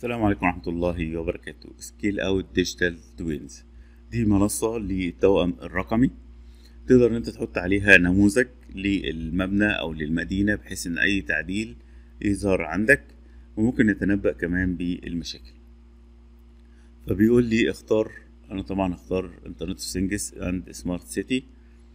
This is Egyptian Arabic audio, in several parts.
السلام عليكم ورحمة الله وبركاته سكيل اوت ديجيتال توينز دي منصة للتوأم الرقمي تقدر ان انت تحط عليها نموذج للمبنى او للمدينة بحيث ان اي تعديل يظهر عندك وممكن نتنبأ كمان بالمشاكل فبيقول لي اختار انا طبعا اختار انترنت اوف ثينجز اند سمارت سيتي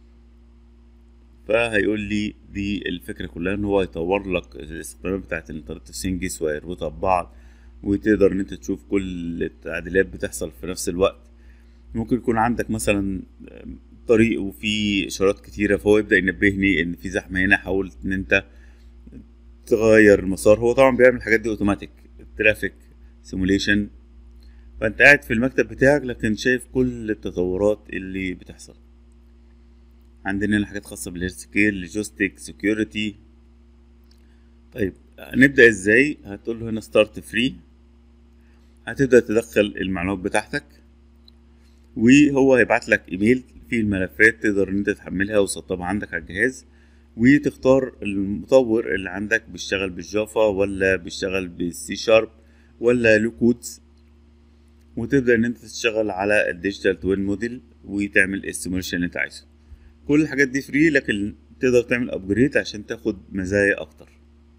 فهيقول لي دي الفكرة كلها ان هو يطور لك الاستخدامات بتاعت الانترنت اوف ثينجز ويربطها ببعض وتقدر ان انت تشوف كل التعديلات بتحصل في نفس الوقت ممكن يكون عندك مثلا طريق وفي اشارات كتيرة فهو يبدأ ينبهني ان في زحمة هنا حاولت ان انت تغير المسار هو طبعا بيعمل الحاجات دي اوتوماتيك ترافيك سيموليشن فانت قاعد في المكتب بتاعك لكن شايف كل التطورات اللي بتحصل عندنا هنا حاجات خاصة بالهيرسكيل لوجيستيك سكيورتي طيب هنبدأ ازاي هتقول له هنا ستارت فري هتبدأ تدخل المعلومات بتاعتك وهو هيبعت لك ايميل فيه الملفات تقدر ان انت تحملها وتسطبها عندك على الجهاز وتختار المطور اللي عندك بيشتغل بالجافا ولا بيشتغل بالسي شارب ولا له كودز وتبدأ ان انت تشتغل على الديجيتال توين موديل وتعمل السيموليشن اللي انت عايزه كل الحاجات دي فري لكن تقدر تعمل ابجريد عشان تاخد مزايا اكتر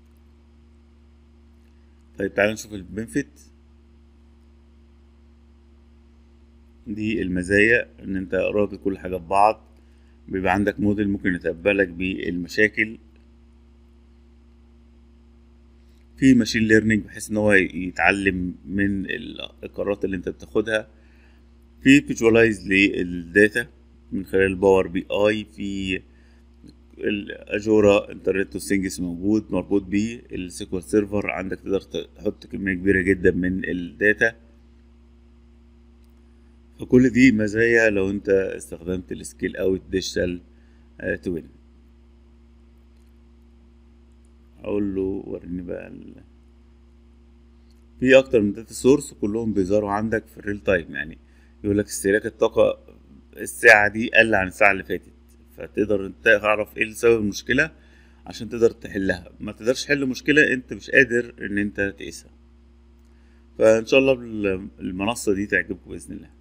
طيب تعالى نشوف البنفيت دي المزايا ان انت رابط كل حاجة ببعض بيبقى عندك موديل ممكن يتقبلك بالمشاكل في ماشين ليرنينج بحيث ان هو يتعلم من القرارات اللي انت بتاخدها في فيجوالايز للداتا من خلال الباور بي اي في الاجورا انترنت ثينجز موجود مربوط بيه السيكوال سيرفر عندك تقدر تحط كميه كبيره جدا من الداتا فكل دي مزايا لو انت استخدمت السكيل اوت ديجيتال توين اقول له وريني بقى ال... في اكتر من داتا سورس كلهم بيظهروا عندك في الريل تايم يعني يقول لك استهلاك الطاقه الساعه دي قل عن الساعه اللي فاتت فتقدر انت تعرف ايه سبب المشكله عشان تقدر تحلها ما تقدرش تحل مشكله انت مش قادر ان انت تقيسها فان شاء الله المنصه دي تعجبكم باذن الله